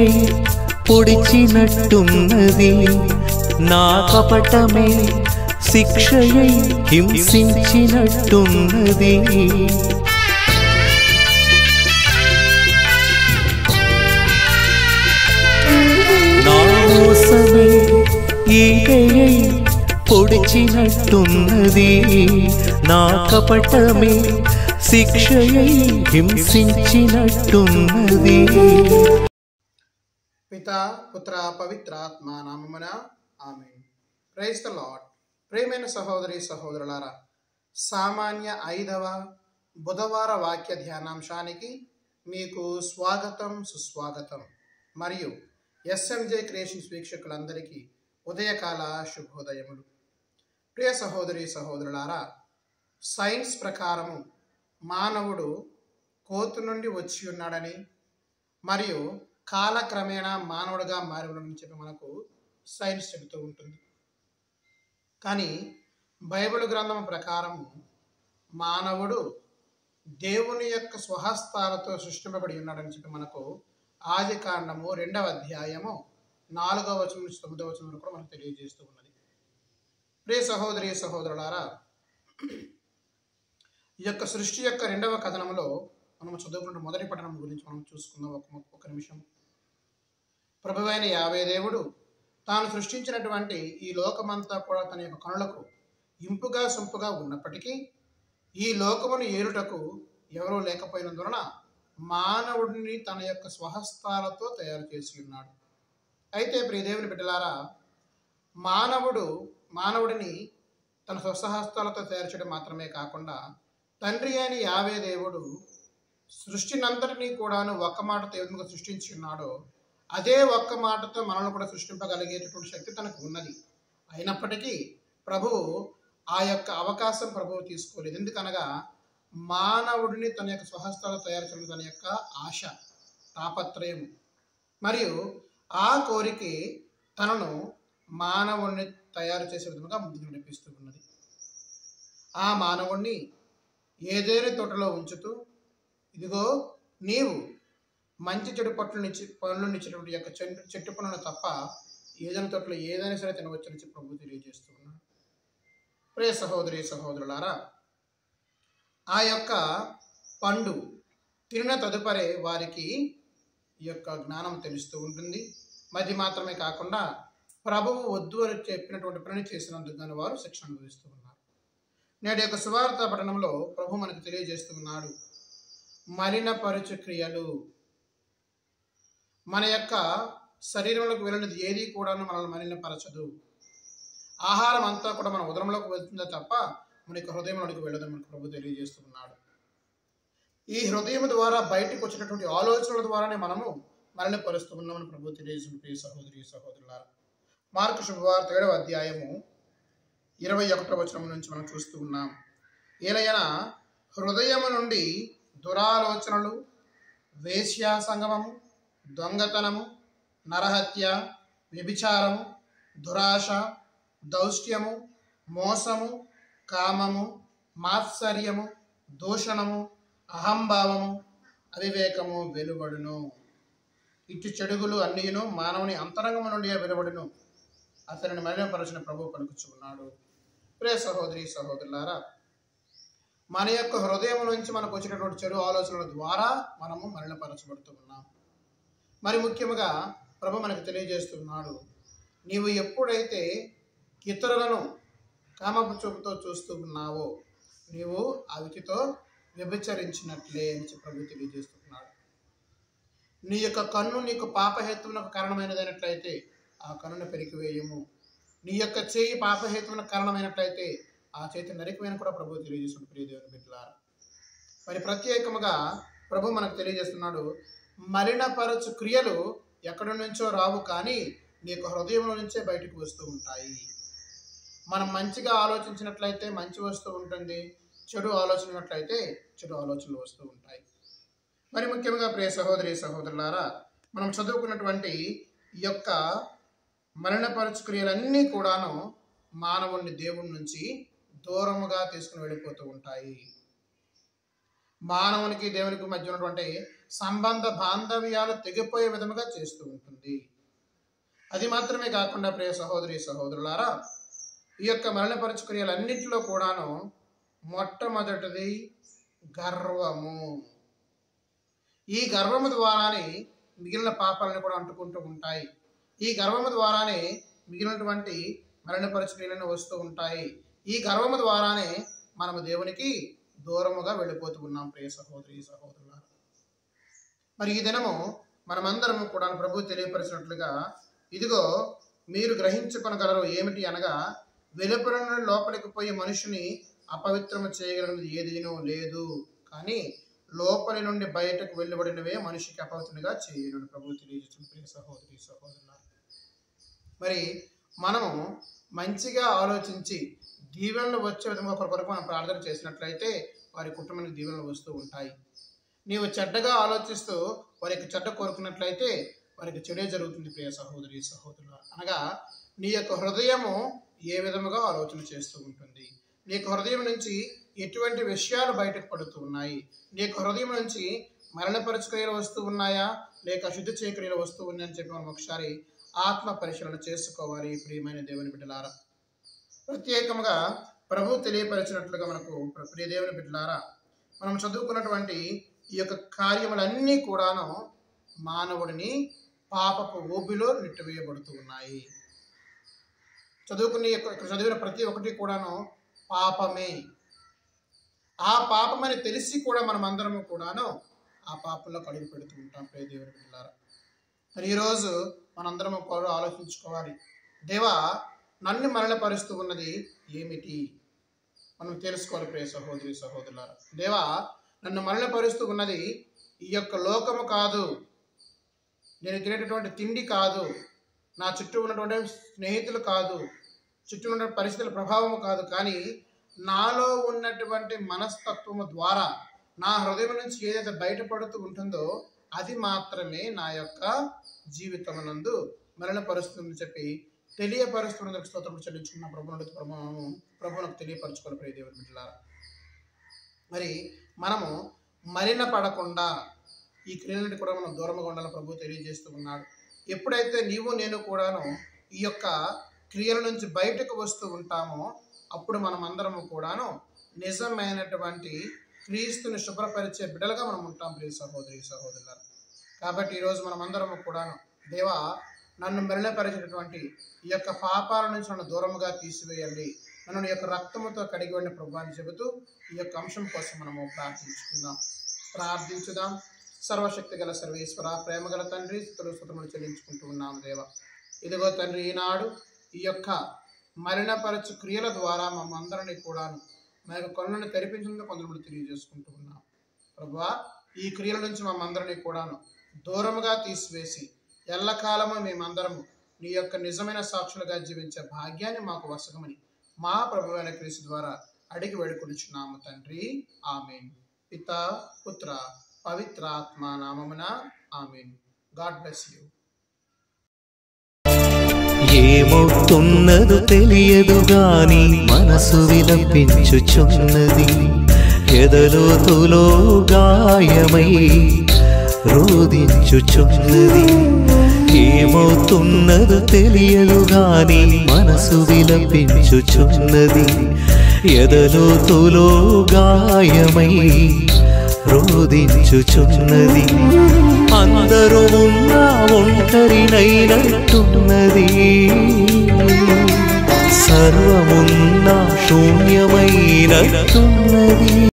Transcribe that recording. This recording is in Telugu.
పొడిచినట్టున్నది నా కపటమే శిక్షయై హింసించినట్టున్నది నా మోసమే ఈగయై పొడిచినట్టున్నది నా కపటమే శిక్షయై హింసించినట్టున్నది పిత పుత్ర పవిత్రాత్మ నామమున ఆమె ప్రైజ్ ద లాడ్ ప్రేమైన సహోదరి సహోదరులారా సామాన్య ఐదవ బుధవార వాక్య ధ్యానాంశానికి మీకు స్వాగతం సుస్వాగతం మరియు ఎస్ఎంజే క్రియేషన్స్ వీక్షకులందరికీ ఉదయకాల శుభోదయములు ప్రియ సహోదరి సహోదరులారా సైన్స్ ప్రకారము మానవుడు కోతు నుండి వచ్చి ఉన్నాడని మరియు కాలక్రమేణా మానవుడిగా మారి ఉండని చెప్పి మనకు సైన్స్ చెబుతూ ఉంటుంది కానీ బైబిల్ గ్రంథం ప్రకారము మానవుడు దేవుని యొక్క స్వహస్తాలతో సృష్టింపబడి ఉన్నాడని చెప్పి మనకు ఆది కాండము రెండవ అధ్యాయము నాలుగవ వచనం నుంచి తొమ్మిదవ వచనం వరకు కూడా మనకు తెలియజేస్తూ ఉన్నది ప్రియ సహోదరి సహోదరులారా ఈ యొక్క సృష్టి యొక్క రెండవ కథనంలో మనం చదువుకున్న మొదటి పట్టణం గురించి మనం చూసుకుందాం ఒక ఒక నిమిషం ప్రభువైన యావే దేవుడు తాను సృష్టించినటువంటి ఈ లోకమంతా కూడా తన యొక్క కనులకు ఇంపుగా సొంపుగా ఉన్నప్పటికీ ఈ లోకమును ఏరుటకు ఎవరూ లేకపోయినందువలన మానవుడిని తన యొక్క స్వహస్తాలతో తయారు చేసి ఉన్నాడు అయితే ప్రియదేవుని బిడ్డలారా మానవుడు మానవుడిని తన స్వసహస్తాలతో తయారు చేయడం మాత్రమే కాకుండా తండ్రి అని యావే దేవుడు సృష్టినంతటినీ కూడాను ఒక్క మాటతో ఏ విధంగా సృష్టించి ఉన్నాడో అదే ఒక్క మాటతో మనల్ని కూడా సృష్టింపగలిగేటటువంటి శక్తి తనకు ఉన్నది అయినప్పటికీ ప్రభువు ఆ యొక్క అవకాశం ప్రభువు తీసుకోలేదు ఎందుకనగా మానవుడిని తన యొక్క స్వహస్తాలు తయారు చేయడం తన యొక్క ఆశ తాపత్రయం మరియు ఆ కోరిక తనను మానవుడిని తయారు చేసే విధంగా ముందుకు నడిపిస్తూ ఉన్నది ఆ మానవుణ్ణి ఏదైనా తోటలో ఉంచుతూ ఇదిగో నీవు మంచి చెడు పట్టులను ఇచ్చి పనులను ఇచ్చినటువంటి యొక్క చెట్టు చెట్టు పనులను తప్ప ఏదైనా తోటలో ఏదైనా సరే తినవచ్చని చెప్పి ప్రభు తెలియజేస్తూ ఉన్నాడు ప్రియ సహోదరి సహోదరులారా ఆ యొక్క పండు తినిన తదుపరి వారికి ఈ యొక్క జ్ఞానం తెలుస్తూ ఉంటుంది మది మాత్రమే కాకుండా ప్రభువు వద్దు అని చెప్పినటువంటి పని చేసినందుకు గాను వారు శిక్షణ అనుభవిస్తూ ఉన్నారు నేటి యొక్క సువార్త పఠనంలో ప్రభు మనకు తెలియజేస్తూ ఉన్నాడు మలినపరచు క్రియలు మన యొక్క శరీరంలోకి వెళ్ళినది ఏది కూడాను మనల్ని మలినపరచదు ఆహారం అంతా కూడా మన ఉదరంలోకి వెళ్తుందే తప్ప మన యొక్క హృదయంలోకి వెళ్ళదని మనకు ప్రభు తెలియజేస్తూ ఉన్నాడు ఈ హృదయం ద్వారా బయటకు వచ్చినటువంటి ఆలోచనల ద్వారానే మనము మలినపరుస్తూ ఉన్నామని ప్రభు తెలియజేసిన ప్రియ సహోదరి సహోదరులారా మార్కు శుభవార్త ఏడవ అధ్యాయము ఇరవై ఒకటో వచనం నుంచి మనం చూస్తూ ఉన్నాం ఏలైనా హృదయము నుండి దురాలోచనలు వేశ్యా సంగమము దొంగతనము నరహత్య వ్యభిచారము దురాశ దౌష్ట్యము మోసము కామము మాత్సర్యము దూషణము అహంభావము అవివేకము వెలువడును ఇటు చెడుగులు అన్నీను మానవుని అంతరంగము నుండి వెలువడును అతనిని మలినపరచిన ప్రభు పలుకుచు ఉన్నాడు ప్రియ సహోదరి సహోదరులారా మన యొక్క హృదయం నుంచి మనకు వచ్చినటువంటి చెడు ఆలోచనల ద్వారా మనము మలినపరచబడుతూ ఉన్నాం మరి ముఖ్యంగా ప్రభు మనకు తెలియజేస్తున్నాడు నీవు ఎప్పుడైతే ఇతరులను కామపు చూపుతో చూస్తూ ఉన్నావో నీవు అవిటితో వ్యభిచరించినట్లే అని చెప్పి ప్రభు తెలియజేస్తున్నాడు నీ యొక్క కన్ను నీకు పాపహేతువునకు కారణమైనదైనట్లయితే ఆ కన్నును పెరికివేయము నీ యొక్క చేయి పాపహేతువునకు కారణమైనట్లయితే ఆ చేతి నరికివేయని కూడా ప్రభు తెలియజేస్తున్నాడు ప్రియదేవుని బిడ్డలారా మరి ప్రత్యేకముగా ప్రభు మనకు తెలియజేస్తున్నాడు మలినపరచు క్రియలు ఎక్కడి నుంచో రావు కానీ నీ యొక్క హృదయంలో నుంచే బయటకు వస్తూ ఉంటాయి మనం మంచిగా ఆలోచించినట్లయితే మంచి వస్తూ ఉంటుంది చెడు ఆలోచనట్లయితే చెడు ఆలోచనలు వస్తూ ఉంటాయి మరి ముఖ్యంగా ప్రియ సహోదరి సహోదరులారా మనం చదువుకున్నటువంటి ఈ యొక్క మరణపరచు క్రియలన్నీ కూడాను మానవుణ్ణి దేవుడి నుంచి దూరముగా తీసుకుని వెళ్ళిపోతూ ఉంటాయి మానవునికి దేవునికి మధ్య ఉన్నటువంటి సంబంధ బాంధవ్యాలు తెగిపోయే విధముగా చేస్తూ ఉంటుంది అది మాత్రమే కాకుండా ప్రియ సహోదరి సహోదరులారా ఈ యొక్క మరణపరచు క్రియలన్నింటిలో కూడాను మొట్టమొదటిది గర్వము ఈ గర్వము ద్వారానే మిగిలిన పాపాలను కూడా అంటుకుంటూ ఉంటాయి ఈ గర్వము ద్వారానే మిగిలినటువంటి మరణపరచు క్రియలను వస్తూ ఉంటాయి ఈ గర్వము ద్వారానే మనము దేవునికి దూరముగా వెళ్ళిపోతూ ఉన్నాం ప్రియ సహోదరి సహోదరులారా మరి ఈ దినము మనమందరము కూడా ప్రభు తెలియపరిచినట్లుగా ఇదిగో మీరు గ్రహించుకొనగలరు ఏమిటి అనగా వెలుపల నుండి లోపలికి పోయి మనిషిని అపవిత్రము చేయగలిగినది ఏదీనూ లేదు కానీ లోపలి నుండి బయటకు వెళ్ళబడినవే మనిషికి అపవిత్రునిగా చేయను ప్రభు తెలియజేసిన ప్రియ సహోదరి సహోదరులారా మరి మనము మంచిగా ఆలోచించి దీవెనలు వచ్చే విధంగా ఒకరి కొరకు మనం ప్రార్థన చేసినట్లయితే వారి కుటుంబానికి దీవెనలు వస్తూ ఉంటాయి నీవు చెడ్డగా ఆలోచిస్తూ వారికి చెడ్డ కోరుకున్నట్లయితే వారికి చెడే జరుగుతుంది ప్రియ సహోదరి సహోదరులు అనగా నీ యొక్క హృదయము ఏ విధముగా ఆలోచన చేస్తూ ఉంటుంది నీ యొక్క హృదయం నుంచి ఎటువంటి విషయాలు బయటకు పడుతూ ఉన్నాయి నీ యొక్క హృదయం నుంచి మరణపరచు క్రియలు వస్తూ ఉన్నాయా లేక శుద్ధి చేయ క్రియలు వస్తూ ఉన్నాయని చెప్పి మనం ఒకసారి ఆత్మ పరిశీలన చేసుకోవాలి ప్రియమైన దేవుని బిడ్డలారా ప్రత్యేకంగా ప్రభు తెలియపరిచినట్లుగా మనకు ప్ర- ప్రియ దేవుని బిడ్డలారా మనం చదువుకున్నటువంటి ఈ యొక్క కార్యములన్నీ కూడాను మానవుడిని పాపపు ఊబిలో నెట్టివేయబడుతూ ఉన్నాయి చదువుకునే యొక్క- ఇక్కడ చదివిన ప్రతి ఒక్కటి కూడాను పాపమే ఆ పాపమని తెలిసి కూడా మనం అందరము కూడాను ఆ పాపంలో కడుగు పెడుతూ ఉంటాం ప్రియ దేవుని బిడ్డలారా మరి ఈరోజు మనందరం కూడా ఆలోచించుకోవాలి దేవా నన్ను మరణపరుస్తూ ఉన్నది ఏమిటి మనం తెలుసుకోవాలి ప్రియ సహోదరి సహోదరులారా దేవా నన్ను మరణపరుస్తూ ఉన్నది ఈ యొక్క లోకము కాదు నేను తినేటటువంటి తిండి కాదు నా చుట్టూ ఉన్నటువంటి స్నేహితులు కాదు చుట్టూ ఉన్న పరిస్థితుల ప్రభావము కాదు కానీ నాలో ఉన్నటువంటి మనస్తత్వము ద్వారా నా హృదయం నుంచి ఏదైతే బయటపడుతూ ఉంటుందో అది మాత్రమే నా యొక్క జీవితమునందు మరణపరుస్తుందని చెప్పి తెలియపరుస్తున్నందుకు స్తోత్రం చెల్లించుకున్న ప్రభువును ప్రభువును ప్రభువునకు తెలియపరచుకోవాలి ప్రియ దేవుని బిడ్డలారా మరి మనము మరిన పడకుండా ఈ క్రియలని కూడా మనం దూరంగా ఉండాలని ప్రభు తెలియజేస్తూ ఉన్నాడు ఎప్పుడైతే నీవు నేను కూడాను ఈ యొక్క క్రియల నుంచి బయటకు వస్తూ ఉంటామో అప్పుడు మనం అందరము కూడాను నిజమైనటువంటి క్రీస్తుని శుభ్రపరిచే బిడ్డలుగా మనం ఉంటాం ప్రియ సహోదరి సహోదరులారా కాబట్టి ఈరోజు మనం అందరము కూడాను దేవా నన్ను మెరుణపరిచినటువంటి ఈ యొక్క పాపాల నుంచి నన్ను దూరముగా తీసివేయండి నన్ను నీ యొక్క రక్తముతో కడిగి వెళ్ళిన ప్రభు అని చెబుతూ ఈ యొక్క అంశం కోసం మనము ప్రార్థించుకుందాం ప్రార్థించుదాం సర్వశక్తి గల సర్వేశ్వర ప్రేమ గల తండ్రి స్థుతులు స్థుతములు చెల్లించుకుంటూ ఉన్నాము దేవ ఇదిగో తండ్రి ఈనాడు ఈ యొక్క మరణపరచు క్రియల ద్వారా మమ్మందరినీ కూడాను మా యొక్క కొనలను తెరిపించినందుకు కొందరు తెలియజేసుకుంటూ ఉన్నాం ప్రభువా ఈ క్రియల నుంచి మమ్మందరినీ కూడాను దూరముగా తీసివేసి ఎల్లకాలము మేమందరము నీ యొక్క నిజమైన సాక్షులుగా జీవించే భాగ్యాన్ని మాకు వసగమని మా ప్రభు అయిన క్రీస్తు ద్వారా అడిగి వేడుకొనిచున్నాము తండ్రి ఆమెన్ పిత పుత్ర పవిత్ర ఆత్మ నామమున ఆమెన్ గాడ్ బ్లెస్ యూ ఏమవుతున్నదో తెలియదు గాని మనసు విలపించుచున్నది ఎదలోతులో గాయమై రోదించుచున్నది ఏమవుతున్నదో తెలియదు గాని మనసు విలపించుచున్నది ఎదలోతులో గాయమై రోదించుచున్నది అందరూ ఉన్న ఒంటరినైనట్టున్నది సర్వమున్నా శూన్యమైనట్టున్నది